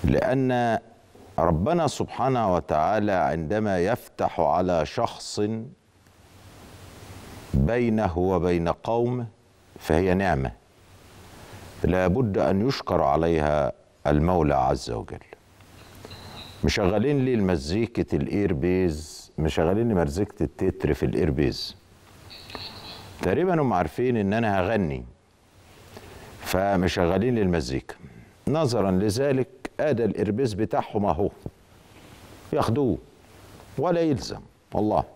لأن ربنا سبحانه وتعالى عندما يفتح على شخص بينه وبين قومه فهي نعمة لا بد أن يشكر عليها المولى عز وجل مشغلين لي المزيكة الايربيز مشغلين لي مزيكة التتر في الايربيز تقريبا هم عارفين ان انا هغني فمشغلين لي المزيكا نظرا لذلك ادى الايربيز بتاعهم اهو ياخدوه ولا يلزم والله